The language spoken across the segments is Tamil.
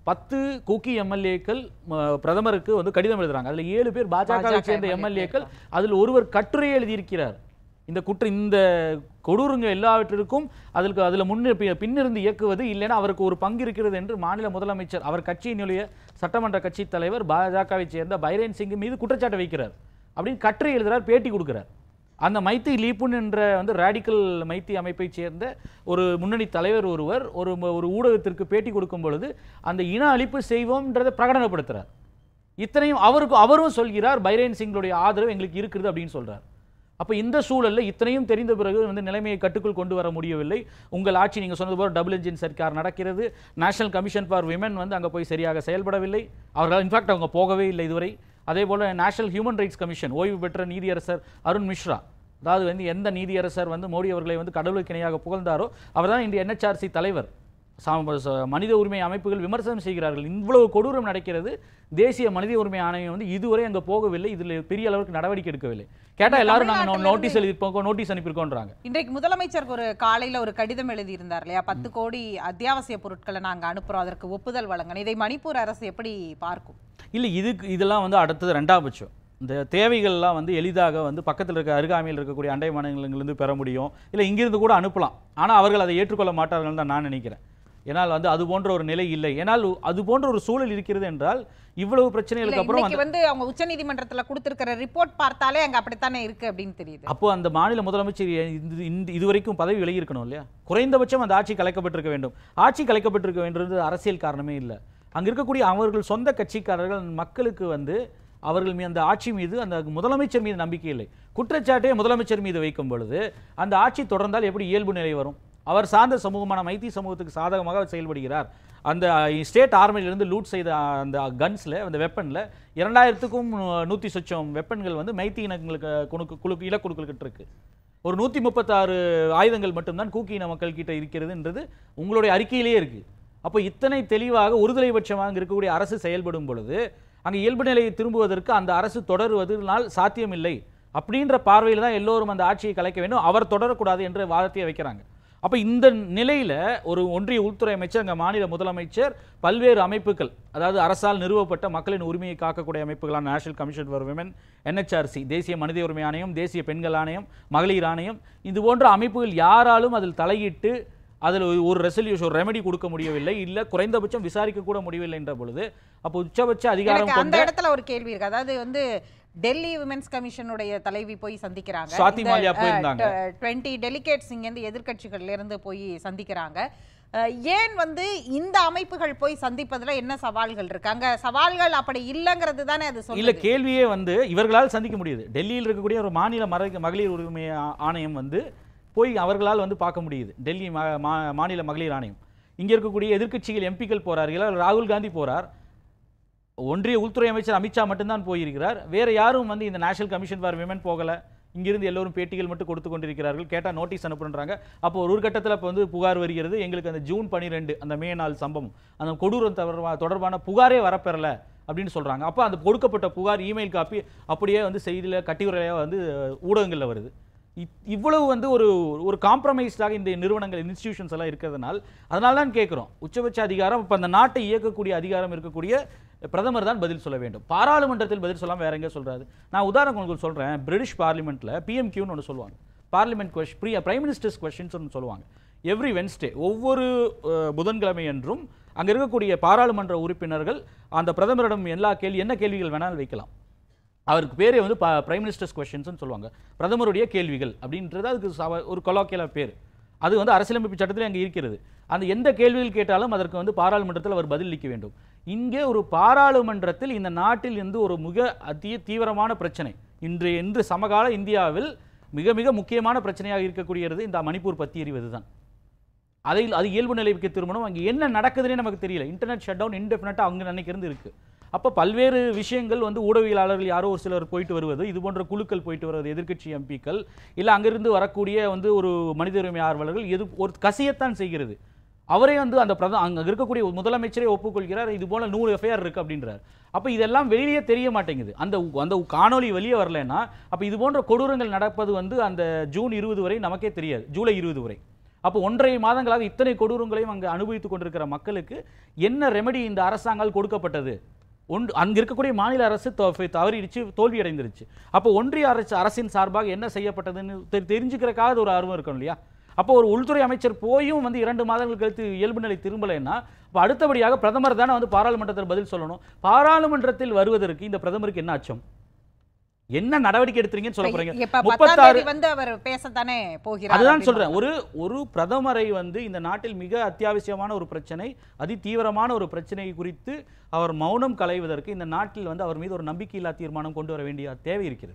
பத்து குக்கி எம்எல்ஏக்கள் பிரதமருக்கு வந்து கடிதம் எழுதுறாங்க அதுல ஏழு பேர் பாஜகவை பாஜக சேர்ந்த MLA எம்எல்ஏக்கள் அதில் ஒருவர் கட்டுரை எழுதியிருக்கிறார் இந்த குற்ற இந்த கொடூரங்க எல்லாவற்றிற்கும் அதற்கு அதில் முன்ன பி- பின்னிருந்து இயக்குவது இல்லைன்னா அவருக்கு ஒரு பங்கு இருக்கிறது என்று மாநில முதலமைச்சர் அவர் கட்சியினுடைய சட்டமன்ற கட்சி தலைவர் பாஜகவை சேர்ந்த பைரேன் சிங் மீது குற்றச்சாட்டு வைக்கிறார் அப்படின்னு கட்டுரை எழுதுறார் பேட்டி கொடுக்கிறார் அந்த மைத்தி லீப்புன் என்ற வந்து ராடிக்கல் மைத்தி அமைப்பைச் சேர்ந்த ஒரு முன்னணி தலைவர் ஒருவர் ஒரு ஒரு ஊடகத்திற்கு பேட்டி கொடுக்கும் பொழுது அந்த இன அழிப்பு செய்வோம்ன்றதை பிரகடனப்படுத்துறார் இத்தனையும் அவருக்கு அவரும் சொல்கிறார் பைரேன் சிங்களுடைய ஆதரவு எங்களுக்கு இருக்குது அப்படின்னு சொல்றார் அப்ப இந்த சூழல்ல இத்தனையும் தெரிந்த பிறகு வந்து நிலைமையை கட்டுக்குள் கொண்டு வர முடியவில்லை உங்கள் ஆட்சி நீங்க சொன்னது போல டபுள் என்ஜின் சர்க்கார் நடக்கிறது நேஷனல் கமிஷன் ஃபார் விமன் வந்து அங்க போய் சரியாக செயல்படவில்லை அவர்களால் இன்ஃபேக்ட் அவங்க போகவே இல்லை இதுவரை அதே போல நேஷனல் ஹியூமன் ரைட்ஸ் கமிஷன் ஓய்வு பெற்ற நீதியரசர் அருண் மிஸ்ரா அதாவது வந்து எந்த நீதியரசர் வந்து மோடி அவர்களை வந்து கடவுளுக்கு இணையாக புகழ்ந்தாரோ அவர்தான் இன்று என்ஹெச்ஆர்சி தலைவர் சா- ச- மனித உரிமை அமைப்புகள் விமர்சனம் செய்கிறார்கள் இவ்வளவு கொடூரம் நடக்கிறது தேசிய மனித உரிமை ஆணையம் வந்து இதுவரை அங்க போகவில்லை இதுல பெரிய அளவுக்கு நடவடிக்கை எடுக்கவில்லை கேட்டா எல்லாரும் நாங்க தமிழ்நாட்டுல நோட்டீஸ் எழுதிருப்போம் நோட்டீஸ் அனுப்பியிருக்கோன்றாங்க இன்றைக்கு முதலமைச்சருக்கு ஒரு காலையில ஒரு கடிதம் எழுதியிருந்தார் இல்லையா பத்து கோடி அத்தியாவசிய பொருட்களை நாங்க அனுப்புறோம் அதற்கு ஒப்புதல் வழங்கணும் இதை மணிப்பூர் அரசு எப்படி பார்க்கும் இல்ல இதுக்கு இதெல்லாம் வந்து அடுத்தது ரெண்டாம் பட்சம் இந்த தேவைகள்லாம் வந்து எளிதாக வந்து பக்கத்தில் இருக்க அருகாமையில் இருக்கக்கூடிய அண்டை மாநிலங்களிலிருந்து பெற முடியும் இல்லை இங்கிருந்து கூட அனுப்பலாம் ஆனா அவர்கள் அதை ஏற்றுக்கொள்ள மாட்டார்கள் தான் நான் நினைக்கிறேன் ஏன்னால் வந்து அது போன்ற ஒரு நிலை இல்லை ஏன்னால் அது போன்ற ஒரு சூழல் இருக்கிறது என்றால் இவ்வளவு இல்ல, பிரச்சனைகளுக்கு அப்புறம் இன்னைக்கு வந்து அவங்க உச்சநீதிமன்றத்துல கொடுத்திருக்கிற ரிப்போர்ட் பார்த்தாலே அங்க அப்படித்தானே இருக்கு அப்படின்னு தெரியுது அப்போ அந்த மாநில முதலமைச்சர் இந்த- இந்த இதுவரைக்கும் பதவி விலகி இருக்கணும் இல்லையா குறைந்தபட்சம் அந்த ஆட்சி கலைக்கப்பட்டிருக்க வேண்டும் ஆட்சி கலைக்கப்பட்டிருக்க வேண்டியது அரசியல் காரணமே இல்லை அங்க இருக்கக்கூடிய அவர்கள் சொந்த கட்சிக்காரர்கள் மக்களுக்கு வந்து அவர்கள் மீது அந்த ஆட்சி மீது அந்த முதலமைச்சர் மீது நம்பிக்கை இல்லை குற்றச்சாட்டை முதலமைச்சர் மீது வைக்கும் பொழுது அந்த ஆட்சி தொடர்ந்தால் எப்படி இயல்பு நிலை வரும் அவர் சார்ந்த சமூகமான மைத்தி சமூகத்துக்கு சாதகமாக அவர் செயல்படுகிறார் அந்த ஸ்டேட் ஆர்மியிலிருந்து லூட் செய்த அந்த கன்ஸில் அந்த வெப்பனில் இரண்டாயிரத்துக்கும் நூற்றி சொச்சம் வெப்பன்கள் வந்து மைத்தி இனங்களுக்கு குழுக்கு குழுக்கு இலக்குழுக்கிட்டு இருக்கு ஒரு நூற்றி முப்பத்தாறு ஆயுதங்கள் மட்டும்தான் கூக்கி இன மக்கள் கிட்ட இருக்கிறதுன்றது உங்களுடைய அறிக்கையிலேயே இருக்கு அப்போ இத்தனை தெளிவாக ஒருதலை பட்சமாக இருக்கக்கூடிய அரசு செயல்படும் பொழுது அங்கே இயல்பு நிலையை திரும்புவதற்கு அந்த அரசு தொடருவதனால் சாத்தியமில்லை அப்படின்ற பார்வையில் தான் எல்லோரும் அந்த ஆட்சியை கலைக்க வேண்டும் அவர் தொடரக்கூடாது என்ற வாதத்தை வைக்கிறாங்க அப்ப இந்த நிலையில ஒரு ஒன்றிய உள்துறை அமைச்சர் அங்க மாநில முதலமைச்சர் பல்வேறு அமைப்புகள் அதாவது அரசால் நிறுவப்பட்ட மக்களின் உரிமையை காக்கக்கூடிய அமைப்புகளான national commission for women NHRC தேசிய மனித உரிமை ஆணையம் தேசிய பெண்கள் ஆணையம் மகளிர் ஆணையம் இது போன்ற அமைப்புகள் யாராலும் அதில் தலையிட்டு அதில் ஒரு ரெசல்யூஷன் ஒரு ரெமெடி கொடுக்க முடியவில்லை இல்ல குறைந்தபட்சம் விசாரிக்க கூட முடியவில்லை என்ற பொழுது அப்போ உச்சபட்ச அதிகாரம் எனக்கு அந்த கொண்ட இடத்துல ஒரு கேள்வி இருக்கு அதாவது வந்து டெல்லி விமென்ஸ் கமிஷனுடைய தலைவி போய் சந்திக்கிறாங்க சுவாதி மாலியா போயிருந்தாங்க. டுவெண்ட்டி டெலிகேட்ஸ் இங்க இருந்து எதிர்க்கட்சிகள்ல இருந்து போய் சந்திக்கிறாங்க அஹ், ஏன் வந்து இந்த அமைப்புகள் போய் சந்திப்பதுல என்ன சவால்கள் இருக்கு அங்க சவால்கள் அப்படி இல்லைங்கிறது தானே அது இல்ல சொல்லுது கேள்வியே வந்து இவர்களால் சந்திக்க முடியுது டெல்லியில் இருக்கக்கூடிய ஒரு மாநில மர- மகளிர் உரிமை ஆ- ஆணையம் வந்து போய் அவர்களால் வந்து பார்க்க முடியுது டெல்லி மா- மா- மாநில மகளிர் ஆணையம் இங்க இருக்கக்கூடிய எதிர்க்கட்சிகள் எம்பிக்கள் போறார்கள் ராகுல் காந்தி போறார் ஒன்றிய உள்துறை அமைச்சர் அமித்ஷா மட்டும்தான் போயிருக்கிறார் வேற யாரும் வந்து இந்த நேஷனல் கமிஷன் ஃபார் விமன் போகல இங்கிருந்து எல்லோரும் பேட்டிகள் மட்டும் கொடுத்து கொண்டிருக்கிறார்கள் கேட்டா நோட்டீஸ் அனுப்புன்றாங்க அப்போ ஒரு கட்டத்துல இப்போ வந்து புகார் வருகிறது எங்களுக்கு அந்த ஜூன் 12 அந்த மே நாள் சம்பவம் அந்த கொடூரம் தொடர்பா- தொடர்பான புகாரே வரப்பெறல அப்படின்னு சொல்றாங்க அப்போ அந்த கொடுக்கப்பட்ட புகார் இமெயில் காப்பி அப்படியே வந்து செய்தியில கட்டுரையாக வந்து ஊடகங்கள்ல வருது இ- இவ்வளவு வந்து ஒரு ஒரு காம்ப்ரமைஸ்டாக இந்த நிறுவனங்கள் இன்ஸ்டிடியூஷன்ஸ் எல்லாம் இருக்கிறதுனால் அதனால தான் கேட்குறோம் உச்சபட்ச அதிகாரம் இப்போ அந்த நாட்டை இயக்கக்கூடிய அதிகாரம் இருக்கக்கூடிய பிரதமர் தான் பதில் சொல்ல வேண்டும் பாராளுமன்றத்தில் பதில் சொல்லாம வேற எங்க சொல்றாரு நான் உதாரணம் உங்களுக்கு சொல்றேன் பிரிட்டிஷ் பார்லிமெண்ட்ல பிஎம்கியூன்னு ஒன்று சொல்லுவாங்க பார்லிமெண்ட் கொஸ்டின் ப்ரீ பிரைம் மினிஸ்டர்ஸ் கொஸ்டின்ஸ் ஒன்று சொல்லுவாங்க எவ்ரி வென்ஸ்டே ஒவ்வொரு அஹ், புதன்கிழமை என்றும் அங்க இருக்கக்கூடிய பாராளுமன்ற உறுப்பினர்கள் அந்த பிரதமரிடம் எல்லா கேள்வி என்ன கேள்விகள் வேணாலும் வைக்கலாம் அவருக்கு பேரே வந்து பிரைம் மினிஸ்டர்ஸ் கொஸ்டின்ஸ்னு சொல்லுவாங்க பிரதமருடைய கேள்விகள் அப்படின்றது அதுக்கு சவ- ஒரு கொலோக்கியல பேர் அது வந்து அரசியலமைப்பு சட்டத்தில் அங்கே இருக்கிறது அந்த எந்த கேள்விகள் கேட்டாலும் அதற்கு வந்து பாராளுமன்றத்தில் அவர் பதிலளிக்க வேண்டும் இங்கே ஒரு பாராளுமன்றத்தில் இந்த நாட்டில் இருந்து ஒரு மிக அதி தீவிரமான பிரச்சனை இன்று இன்று சமகால இந்தியாவில் மிக மிக முக்கியமான பிரச்சனையாக இருக்கக்கூடியது இந்த மணிப்பூர் பத்தி எறிவது தான் அதை அது இயல்பு நிலைக்கு திரும்பணும் அங்கே என்ன நடக்குதுன்னே நமக்கு தெரியல இன்டர்நெட் ஷட் டவுன் இன்டெஃபினட்டாக அங்கே அன்னைக்கு இருந்து இருக்கு அப்போ பல்வேறு விஷயங்கள் வந்து ஊடகவியலாளர்கள் யாரோ ஒரு சிலர் போயிட்டு வருவது இது போன்ற குழுக்கள் போயிட்டு வருவது எதிர்க்கட்சி எம்பிக்கள் இல்லை அங்கிருந்து வரக்கூடிய வந்து ஒரு மனித உரிமை ஆர்வலர்கள் எது ஒரு கசியத்தான் செய்கிறது அவரே வந்து அந்த பிரதம அங்க இருக்கக்கூடிய முதலமைச்சரே ஒப்புக்கொள்கிறார் இது போல நூறு எஃப்ஐஆர் இருக்கு அப்படின்றார் அப்ப இதெல்லாம் வெளியே தெரிய மாட்டேங்குது அந்த அந்த காணொளி வெளியே வரலைன்னா அப்ப இது போன்ற கொடூரங்கள் நடப்பது வந்து அந்த ஜூன் இருபது வரை நமக்கே தெரியாது ஜூலை இருபது வரை அப்போ ஒன்றரை மாதங்களாக இத்தனை கொடூரங்களையும் அங்கே அனுபவித்துக் கொண்டிருக்கிற மக்களுக்கு என்ன ரெமெடி இந்த அரசாங்கால் கொடுக்கப்பட்டது ஒன்று அங்கே இருக்கக்கூடிய மாநில அரசு தோ- தவறிடுச்சு தோல்வி அடைந்துருச்சு அப்போ ஒன்றிய அரசு அரசின் சார்பாக என்ன செய்யப்பட்டதுன்னு தெ- தெரிஞ்சுக்கிறக்காவது ஒரு ஆர்வம் இருக்கும் இல்லையா அப்போ ஒரு உள்துறை அமைச்சர் போயும் வந்து இரண்டு மாதங்கள் கழித்து இயல்பு நிலை திரும்பலைன்னா அப்போ அடுத்தபடியாக பிரதமர் தானே வந்து பாராளுமன்றத்தில் பதில் சொல்லணும் பாராளுமன்றத்தில் வருவதற்கு இந்த பிரதமருக்கு என்ன அச்சம் என்ன நடவடிக்கை எடுத்துறீங்கன்னு சொல்ல போறீங்க இப்ப பத்தாம் முப்பத்தாறு தேதி வந்து அவர் பேசத்தானே போகிறார் அதுதான் அப்படின்னு சொல்றேன் ஒரு ஒரு பிரதமரை வந்து இந்த நாட்டில் மிக அத்தியாவசியமான ஒரு பிரச்சனை அதி தீவிரமான ஒரு பிரச்சனை குறித்து அவர் மௌனம் களைவதற்கு இந்த நாட்டில் வந்து அவர் மீது ஒரு நம்பிக்கையில்லா தீர்மானம் கொண்டு வர வேண்டிய தேவை இருக்கிறது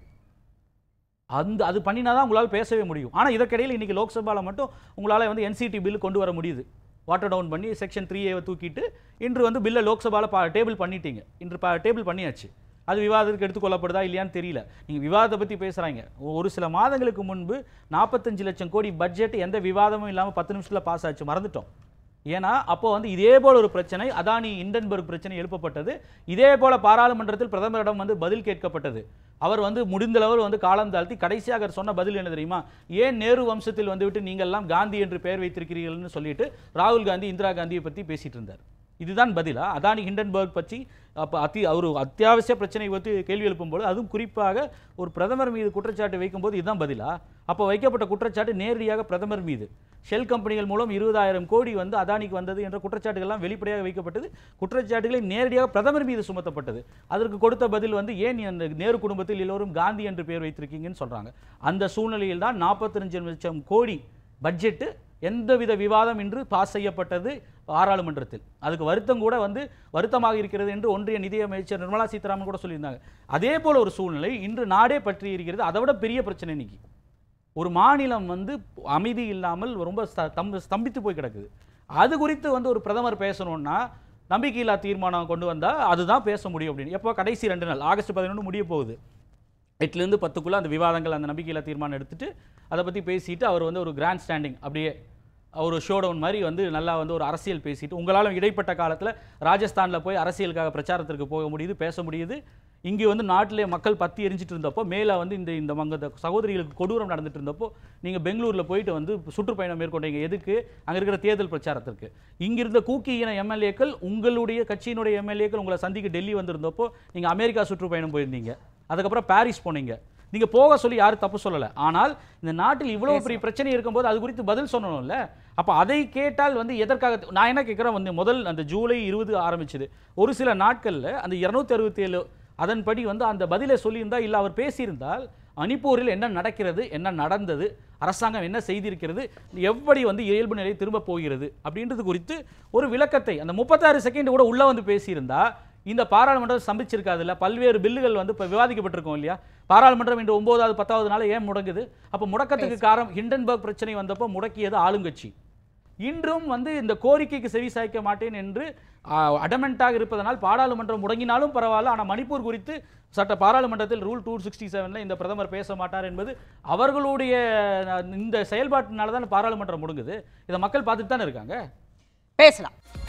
அந்த அது பண்ணினாதான் உங்களால் பேசவே முடியும் ஆனா இதற்கிடையில் இன்னைக்கு லோக்சபால மட்டும் உங்களால வந்து என்சிடி பில் கொண்டு வர முடியுது வாட்டர் டவுன் பண்ணி செக்ஷன் த்ரீ ஏவை தூக்கிட்டு இன்று வந்து பில்லை லோக்சபால பா டேபிள் பண்ணிட்டீங்க இன்று பா டேபிள் பண்ணியாச்சு அது விவாதத்துக்கு எடுத்துக்கொள்ளப்படுதா இல்லையான்னு தெரியல நீங்க விவாதத்தை பத்தி பேசுறாங்க ஒரு சில மாதங்களுக்கு முன்பு நாற்பத்தஞ்சு லட்சம் கோடி பட்ஜெட் எந்த விவாதமும் இல்லாம பத்து நிமிஷத்துல பாஸ் ஆச்சு மறந்துட்டோம் ஏன்னா அப்போ வந்து இதே போல ஒரு பிரச்சனை அதானி இண்டன்பர்க் பிரச்சனை எழுப்பப்பட்டது இதே போல பாராளுமன்றத்தில் பிரதமரிடம் வந்து பதில் கேட்கப்பட்டது அவர் வந்து முடிந்தளவு வந்து காலம் தாழ்த்தி கடைசியாக அவர் சொன்ன பதில் என்ன தெரியுமா ஏன் நேரு வம்சத்தில் வந்துவிட்டு நீங்கள் எல்லாம் காந்தி என்று பெயர் வைத்திருக்கிறீர்கள்னு சொல்லிட்டு ராகுல் காந்தி இந்திரா காந்தியை பத்தி பேசிட்டு இருந்தார் இதுதான் பதிலா அதானி ஹிண்டன்பர்க் பற்றி அப்போ அத்தி ஒரு அத்தியாவசிய பிரச்சனை பற்றி கேள்வி எழுப்பும்போது அதுவும் குறிப்பாக ஒரு பிரதமர் மீது குற்றச்சாட்டு வைக்கும்போது இதுதான் பதிலா அப்போ வைக்கப்பட்ட குற்றச்சாட்டு நேரடியாக பிரதமர் மீது ஷெல் கம்பெனிகள் மூலம் இருபதாயிரம் கோடி வந்து அதானிக்கு வந்தது என்ற குற்றச்சாட்டுகள்லாம் வெளிப்படையாக வைக்கப்பட்டது குற்றச்சாட்டுகளை நேரடியாக பிரதமர் மீது சுமத்தப்பட்டது அதற்கு கொடுத்த பதில் வந்து ஏன் அந்த நேரு குடும்பத்தில் எல்லோரும் காந்தி என்று பெயர் வைத்திருக்கீங்கன்னு சொல்றாங்க அந்த சூழ்நிலையில் தான் நாற்பத்தஞ்சு லட்சம் கோடி பட்ஜெட்டு எந்தவித விவாதம் இன்று பாஸ் செய்யப்பட்டது பாராளுமன்றத்தில் அதுக்கு வருத்தம் கூட வந்து வருத்தமாக இருக்கிறது என்று ஒன்றிய நிதியமைச்சர் நிர்மலா சீதாராமன் கூட சொல்லியிருந்தாங்க அதே போல ஒரு சூழ்நிலை இன்று நாடே பற்றி இருக்கிறது அதை விட பெரிய பிரச்சனை இன்னைக்கு ஒரு மாநிலம் வந்து அமைதி இல்லாமல் ரொம்ப ஸ்த- தம்- ஸ்தம்பித்து போய் கிடக்குது அது குறித்து வந்து ஒரு பிரதமர் பேசணும்னா நம்பிக்கையில்லா தீர்மானம் கொண்டு வந்தா அதுதான் பேச முடியும் அப்படின்னு எப்போ கடைசி ரெண்டு நாள் ஆகஸ்ட் பதினொன்று முடிய போகுது எட்டுலேருந்து பத்துக்குள்ள அந்த விவாதங்கள் அந்த நம்பிக்கையில்லா தீர்மானம் எடுத்துட்டு அதை பற்றி பேசிட்டு அவர் வந்து ஒரு கிராண்ட் ஸ்டாண்டிங் அப்படியே ஒரு ஷோ டவுன் மாதிரி வந்து நல்லா வந்து ஒரு அரசியல் பேசிட்டு உங்களால் இடைப்பட்ட காலத்தில் ராஜஸ்தானில் போய் அரசியலுக்காக பிரச்சாரத்திற்கு போக முடியுது பேச முடியுது இங்கே வந்து நாட்டிலே மக்கள் பத்தி எரிஞ்சிட்டு இருந்தப்போ மேலே வந்து இந்த இந்த மங்க சகோதரிகளுக்கு கொடூரம் நடந்துட்டு இருந்தப்போ நீங்கள் பெங்களூரில் போயிட்டு வந்து சுற்றுப்பயணம் மேற்கொண்டீங்க எதுக்கு அங்கே இருக்கிற தேர்தல் பிரச்சாரத்திற்கு இங்கிருந்த கூக்கி இன எம்எல்ஏக்கள் உங்களுடைய கட்சியினுடைய எம்எல்ஏக்கள் உங்களை சந்திக்க டெல்லி வந்திருந்தப்போ நீங்கள் அமெரிக்கா சுற்றுப்பயணம் போயிருந்தீங்க அதுக்கப்புறம் பாரிஸ் போனீங்க நீங்க போக சொல்லி யாரும் தப்பு சொல்லல ஆனால் இந்த நாட்டில் இவ்வளவு பெரிய பிரச்சனை இருக்கும்போது அது குறித்து பதில் சொல்லணும்ல அப்ப அதை கேட்டால் வந்து எதற்காக நான் என்ன கேட்குறேன் வந்து முதல் அந்த ஜூலை இருபது ஆரம்பிச்சது ஒரு சில நாட்கள்ல அந்த இருநூத்தி அறுபத்தி ஏழு அதன்படி வந்து அந்த பதிலை சொல்லியிருந்தா இல்ல அவர் பேசியிருந்தால் மணிப்பூரில் என்ன நடக்கிறது என்ன நடந்தது அரசாங்கம் என்ன செய்திருக்கிறது எப்படி வந்து இயல்பு நிலை திரும்ப போகிறது அப்படின்றது குறித்து ஒரு விளக்கத்தை அந்த முப்பத்தாறு செகண்ட் கூட உள்ள வந்து பேசியிருந்தா இந்த பாராளுமன்றம் சம்பிச்சிருக்காதுல்ல பல்வேறு பில்லுகள் வந்து இப்போ விவாதிக்கப்பட்டிருக்கோம் இல்லையா பாராளுமன்றம் இன்று ஒன்பதாவது பத்தாவது நாள் ஏன் முடங்குது அப்போ முடக்கத்துக்கு காரணம் ஹிண்டன்பர்க் பிரச்சனை வந்தப்போ முடக்கியது ஆளுங்கட்சி இன்றும் வந்து இந்த கோரிக்கைக்கு செவி சாய்க்க மாட்டேன் என்று அடமெண்டாக இருப்பதனால் பாராளுமன்றம் முடங்கினாலும் பரவாயில்ல ஆனால் மணிப்பூர் குறித்து சட்ட பாராளுமன்றத்தில் ரூல் டூ சிக்ஸ்டி செவனில் இந்த பிரதமர் பேச மாட்டார் என்பது அவர்களுடைய அஹ், இந்த செயல்பாட்டினால தான் பாராளுமன்றம் முடங்குது இதை மக்கள் பார்த்துட்டு தானே இருக்காங்க பேசலாம்